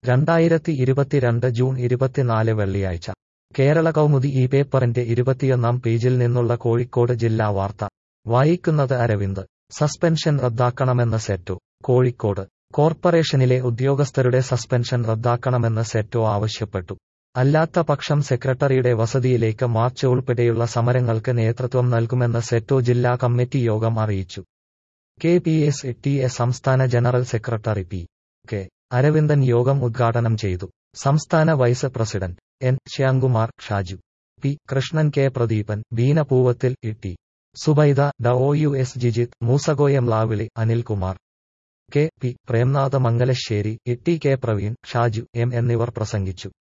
രണ്ടായിരത്തി ഇരുപത്തിരണ്ട് ജൂൺ ഇരുപത്തിനാല് വെള്ളിയാഴ്ച കേരള കൗമുദി ഈ പേപ്പറിന്റെ ഇരുപത്തിയൊന്നാം പേജിൽ നിന്നുള്ള കോഴിക്കോട് ജില്ലാ വാർത്ത വായിക്കുന്നത് അരവിന്ദ് സസ്പെൻഷൻ റദ്ദാക്കണമെന്ന് സെറ്റോ കോഴിക്കോട് കോർപ്പറേഷനിലെ ഉദ്യോഗസ്ഥരുടെ സസ്പെൻഷൻ റദ്ദാക്കണമെന്ന് സെറ്റോ ആവശ്യപ്പെട്ടു അല്ലാത്ത പക്ഷം സെക്രട്ടറിയുടെ വസതിയിലേക്ക് മാർച്ച് ഉൾപ്പെടെയുള്ള സമരങ്ങൾക്ക് നേതൃത്വം നൽകുമെന്ന് സെറ്റോ ജില്ലാ കമ്മിറ്റി യോഗം അറിയിച്ചു K P S T A സംസ്ഥാന general secretary P K Aravindan യോഗം ഉദ്ഘാടനം ചെയ്തു സംസ്ഥാന vice president N Shyamkumar Shaju P Krishnan K Pradeepan Beena Poovathil E T Zubaida ഡ ഒ യു എസ് ജിജിത്ത് മൂസഗോയം ലാവിളി Anilkumar K P Premnath Mangalassery E T K Praveen Shaju M എന്നിവർ പ്രസംഗിച്ചു